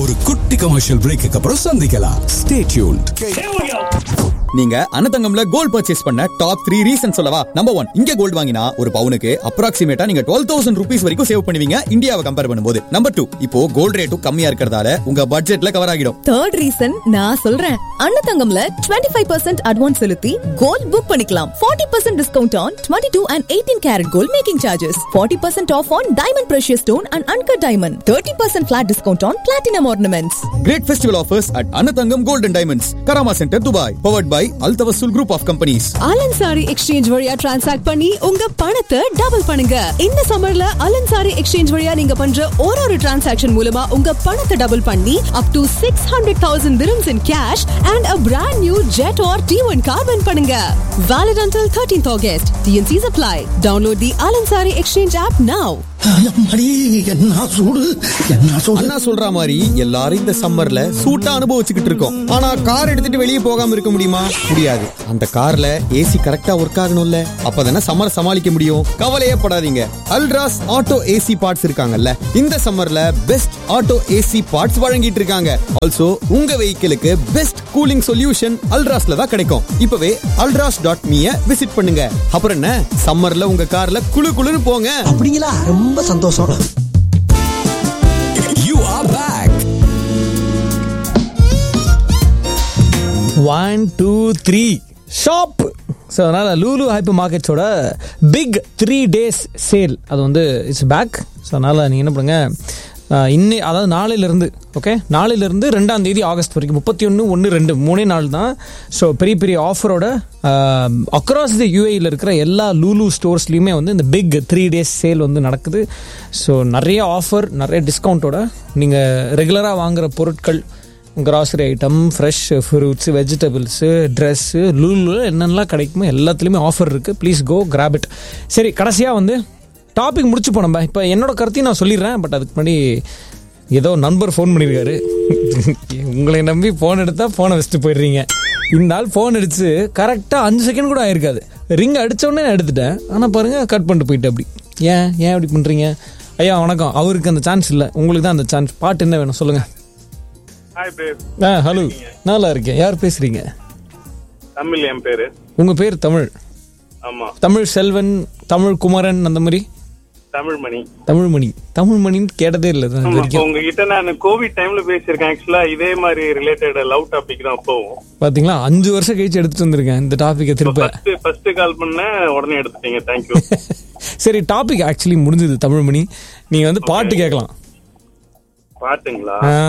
ஒரு குட்டி commercial brake அப்புறம் சந்திக்கலாம் ஸ்டே டியூன்ட் நீங்க அனதங்கம்ல கோல்ட் பர்ச்சேஸ் பண்ண டாப் த்ரீ ரீசன் சொல்லவா நம்பர் ஒன் இங்க கோல்ட் வாங்கினா ஒரு பவுனுக்கு அப்ராக்சிமேட்டா நீங்க டுவெல் தௌசண்ட் ருபீஸ் வரைக்கும் சேவ் பண்ணுவீங்க இந்தியாவை கம்பேர் பண்ணும்போது நம்பர் டூ இப்போ கோல்ட் ரேட்டும் கம்மியா இருக்கிறதால உங்க பட்ஜெட்ல கவர் ஆகிடும் தேர்ட் ரீசன் நான் சொல்றேன் அன்னதங்கம்ல 25% ஃபைவ் பர்சன்ட் அட்வான்ஸ் செலுத்தி கோல்ட் புக் பண்ணிக்கலாம் 40% percent discount on twenty two and eighteen carat gold making charges 40% percent off on diamond precious stone and uncut diamond thirty percent flat discount on platinum ornaments great festival offers at Annathangam golden diamonds Karama centre Dubai powered by Al Tawasul group of companies Al Ansari exchange வழியா transact பண்ணி உங்க பணத்தை double பண்ணுங்க இந்த சம்மர்ல அலன்சாரி exchange வழியா நீங்க பண்ற ஒரு ஒரு டிரான்சாக்ஷன் மூலமா உங்க பணத்தை டபுள் பண்ணி up to six hundred thousand dirhams in cash and a brand new Jetour T one car win பண்ணுங்க valid until thirteenth August TnCs apply download the Al Ansari exchange app now அம்மாடி, என்ன சூடு என்ன சூடு அண்ணா சொல்ற மாதிரி எல்லாரும் இந்த சம்மர்ல சூட்டா அனுபவிச்சுக்கிட்டு இருக்கோம் ஆனா கார் எடுத்துட்டு வெளியே போகாம இருக்க முடியுமா முடியாது அந்த கார்ல ஏசி கரெக்டா ஒர்க் ஆகணும்ல அப்பதானே சம்மர் சமாளிக்க முடியும் கவலையே படாதீங்க அல்ட்ராஸ் ஆட்டோ ஏசி பார்ட்ஸ் இருக்காங்கல்ல இந்த சம்மர்ல பெஸ்ட் ஆட்டோ ஏசி பார்ட்ஸ் வழங்கிட்டு இருக்காங்க ஆல்சோ உங்க வெஹிக்கிளுக்கு பெஸ்ட் கூலிங் சொல்யூஷன் அல்ட்ராஸ்ல தான் கிடைக்கும் இப்பவே அல்ட்ராஸ் டாட் மீய விசிட் பண்ணுங்க அப்புறம் என்ன சம்மர்ல உங்க கார்ல குளு குளுன்னு போங்க அப்படிங்களா ரொம்ப சந்தோஷம் you are back one two three shop so அதனால் லூலு ஹைப்பர் மார்க்கெட்ஸோட பிக் த்ரீ டேஸ் சேல் அது வந்து இட்ஸ் பேக் ஸோ அதனால் நீங்கள் என்ன பண்ணுங்க ஆஹ் இன்னை அதாவது நாளையிலேருந்து ஓகே நாளையிலேருந்து ரெண்டாம் தேதி ஆகஸ்ட் வரைக்கும் முப்பத்தி ஒன்று ஒன்று ரெண்டு மூணே நாள் தான் ஸோ பெரிய பெரிய ஆஃபரோட அக்ராஸ் தி யூஏயில் இருக்கிற எல்லா லூலு ஸ்டோர்ஸ்லையுமே வந்து இந்த பிக் த்ரீ டேஸ் சேல் வந்து நடக்குது ஸோ நிறைய ஆஃபர் நிறைய டிஸ்கவுண்ட்டோட நீங்கள் ரெகுலராக வாங்குகிற பொருட்கள் grocery item fresh fruits vegetables dress Lulu என்னென்னலாம் கிடைக்குமோ எல்லாத்துலேயுமே ஆஃபர் இருக்குது ப்ளீஸ் கோ கிராப் இட் சரி கடைசியாக வந்து டாபிக் முடிச்சு போனோம் இப்போ என்னோட கருத்தையும் நான் சொல்லிடுறேன் பட் அதுக்கு முன்னாடி ஏதோ நண்பர் ஃபோன் பண்ணியிருக்காரு உங்களை நம்பி ஃபோன் எடுத்தால் ஃபோனை வச்சுட்டு போயிடுறீங்க இந்த ஆள் ஃபோன் அடிச்சு கரெக்டாக அஞ்சு செகண்ட் கூட ஆயிருக்காது ரிங் அடித்தோடனே நான் எடுத்துட்டேன் ஆனால் பாருங்கள் கட் பண்ணிட்டு போயிட்டு அப்படி ஏன் ஏன் அப்படி பண்ணுறீங்க ஐயா வணக்கம் அவருக்கு அந்த சான்ஸ் இல்லை உங்களுக்கு தான் அந்த சான்ஸ் பாட்டு என்ன வேணும் சொல்லுங்கள் ஹாய் பேர் ஆ ஹலோ நல்லா இருக்கேன் யார் பேசுறீங்க தமிழ் என் பேரு உங்க பேர் தமிழ் ஆமா தமிழ் செல்வன் தமிழ் குமரன் அந்த மாதிரி தமிழ் மணி தமிழ்மணி தமிழ்மணின்னு கேட்டதே இல்லை இது ஆமா, வரைக்கும் உங்ககிட்ட நான் கோவிட் டைம்ல பேசியிருக்கேன் ஆக்சுவலா இதே மாதிரி ரிலேட்டட் லவ் டாபிக் தான் அப்பவும் பாத்தீங்களா அஞ்சு வருஷம் கழிச்சு எடுத்துட்டு வந்திருக்கேன் இந்த டாபிக்கை திருப்ப ஃபர்ஸ்ட் ஃபர்ஸ்ட் கால் பண்ண உடனே எடுத்துட்டீங்க தேங்க்யூ சரி டாபிக் ஆக்சுவலி முடிஞ்சது தமிழ்மணி நீங்க வந்து பாட்டு கேட்கலாம் பாட்டுங்களா ஆ,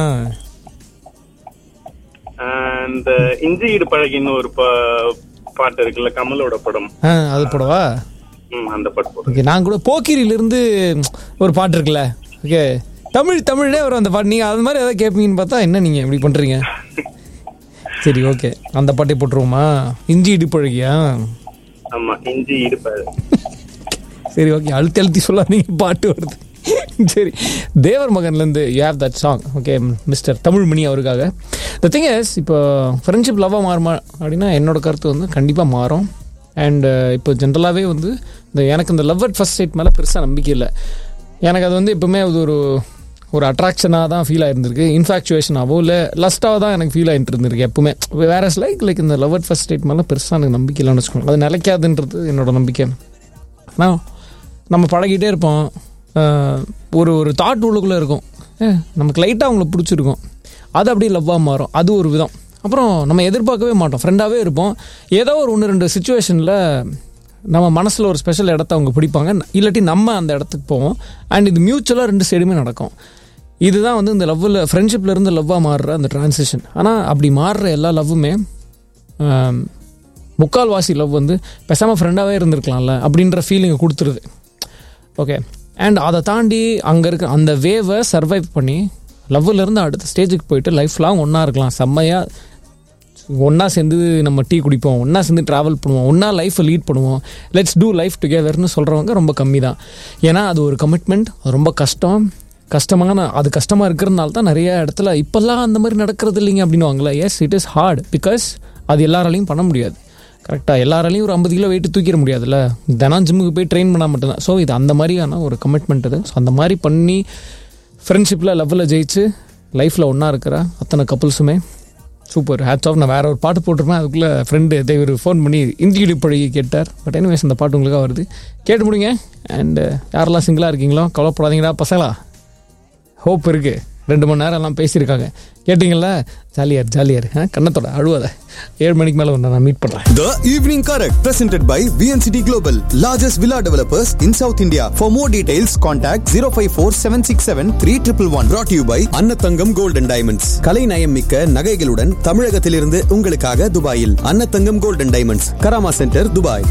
ஆஹ் இந்த இஞ்சி ஈடு பழகின்னு ஒரு பா- பாட்டு இருக்குல்ல கமலோட படம் ஆ, அது போடவா ம் அந்த பாட்டு போடுங்க ஓகே நான் கூட போக்கிரியில இருந்து ஒரு பாட்டு இருக்குல்ல ஓகே தமிழ் தமிழ்லே வரும் அந்த பாட்டு நீங்க அது மாதிரி ஏதாவது கேட்பீங்கன்னு பார்த்தா என்ன நீங்க இப்படி பண்றீங்க சரி ஓகே அந்த பாட்டை போட்டுருவோமா இஞ்சி இடுப்பழகியா ஆமா இஞ்சி ஈடு பழகு சரி ஓகே அழுத்தி அழுத்தி சொல்லாதீங்க பாட்டு வருது சரி தேவர் மகன்லேருந்து you have that song okay mister Tamilmani அவருக்காக த திங் இஸ் இப்போ ஃப்ரெண்ட்ஷிப் லவ்வாக மாறுமா அப்படின்னா என்னோட கருத்து வந்து கண்டிப்பாக மாறும் அண்ட் இப்போ ஜென்ரலாகவே வந்து இந்த எனக்கு இந்த லவ் அட் ஃபர்ஸ்ட் சைட் மேலே பெருசாக நம்பிக்கை இல்லை எனக்கு அது வந்து எப்பவுமே அது ஒரு ஒரு அட்ராக்ஷனாக தான் ஃபீல் ஆயிருந்திருக்கு இன்ஃபாக்சுவேஷனாவோ இல்லை லஸ்ட்டாக தான் எனக்கு ஃபீல் ஆகிட்டு இருந்திருக்கு எப்பவுமே வேற லைக் லைக் இந்த லவ் அட் ஃபர்ஸ்ட் ஸ்டேட் மேலே பெருசாக எனக்கு நம்பிக்கை இல்லைன்னு வச்சுக்கோங்க அது நிலைக்காதுன்றது என்னோட நம்பிக்கை ஆனால் நம்ம பழகிட்டே இருப்போம் ஆஹ் ஒரு ஒரு தாட் உள்ளுக்குள்ளே இருக்கும் ஏ, நமக்கு லைட்டாக அவங்கள பிடிச்சிருக்கும் அது அப்படியே லவ்வாக மாறும் அது ஒரு விதம் அப்புறம் நம்ம எதிர்பார்க்கவே மாட்டோம் ஃப்ரெண்டாகவே இருப்போம் ஏதோ ஒரு ஒன்று ரெண்டு சுச்சுவேஷனில் நம்ம மனசில் ஒரு ஸ்பெஷல் இடத்த அவங்க பிடிப்பாங்க இல்லாட்டி நம்ம அந்த இடத்துக்கு போவோம் அண்ட் இது மியூச்சுவலாக ரெண்டு சைடுமே நடக்கும் இதுதான் வந்து இந்த லவ்வில் ஃப்ரெண்ட்ஷிப்ல இருந்து லவ்வாக மாறுற அந்த டிரான்சிஷன் ஆனால் அப்படி மாறுற எல்லா லவ்வுமே ஆம், முக்கால்வாசி லவ் வந்து பேசாமல் ஃப்ரெண்டாகவே இருந்திருக்கலாம்ல அப்படின்ற ஃபீலிங்கை கொடுத்துருது ஓகே அண்ட் அதை தாண்டி அங்கே இருக்க அந்த வேவை சர்வைவ் பண்ணி லவ்வில் இருந்து அடுத்த ஸ்டேஜுக்கு போயிட்டு லைஃப் லாங் ஒன்றா இருக்கலாம் செம்மையாக ஒன்றா சேர்ந்து நம்ம டீ குடிப்போம் ஒன்றா சேர்ந்து ட்ராவல் பண்ணுவோம் ஒன்றா லைஃப்பை லீட் பண்ணுவோம் லெட்ஸ் டூ லைஃப் டுகெதர்னு சொல்கிறவங்க ரொம்ப கம்மி தான் ஏன்னா அது ஒரு கமிட்மெண்ட் ரொம்ப கஷ்டம் கஷ்டமான அது கஷ்டமாக இருக்கிறதுனால தான் நிறைய இடத்துல இப்போல்லாம் அந்த மாதிரி நடக்கிறது இல்லைங்க அப்படின்னுவாங்களே yes it is hard because அது எல்லாராலையும் பண்ண முடியாது கரெக்டாக எல்லாராலையும் ஒரு ஐம்பது கிலோ வெயிட் தூக்கிட முடியாதுல்ல தினம் ஜிம்முக்கு போய் ட்ரெயின் பண்ணால் மட்டும்தான் ஸோ இது அந்த மாதிரியான ஒரு கமிட்மெண்ட் இது ஸோ அந்த மாதிரி பண்ணி ஃப்ரெண்ட்ஷிப்பில் லவ்வில் ஜெயிச்சு லைஃப்பில் ஒன்றா இருக்கிற அத்தனை கப்புள்ஸுமே சூப்பர் ஹேட்ஸ் ஆஃப் நான் வேற ஒரு பாட்டு போட்டிருப்பேன் அதுக்குள்ளே ஃப்ரெண்டு தேவர் ஃபோன் பண்ணி இந்தி இடிப்பழகி கேட்டார் பட் எனிவேஸ் அந்த பாட்டு உங்களுக்காக வருது கேட்டு முடிங்க அண்டு யாரெல்லாம் சிங்கிளாக இருக்கீங்களோ கவலைப்படாதீங்கடா பசங்களா ஹோப் இருக்கு ரெண்டு மணி நேரம் எல்லாம் பேசியிருக்காங்க கேட்டிங்களா ஜாலியார் ஜாலியார் ஆ, கண்ணத்தோட அழுவாத ஏழு மணிக்கு மேலே வந்து நான் மீட் பண்ணுறேன் The Evening Correct, presented by VNCT Global, largest villa developers in South India. For more details, contact 054 767 3111. Brought to you by அன்னத்தங்கம் Gold and Diamonds. கலை நயம் மிக்க நகைகளுடன் தமிழகத்திலிருந்து உங்களுக்காக துபாயில் Annathangam Gold and Diamonds, Karama centre Dubai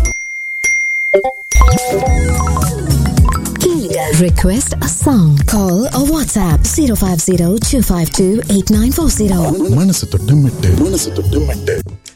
Request a song. Call or WhatsApp 050 252 8940. மனசு தொட்டு மெட்டு மனசு தொட்டு மெட்டு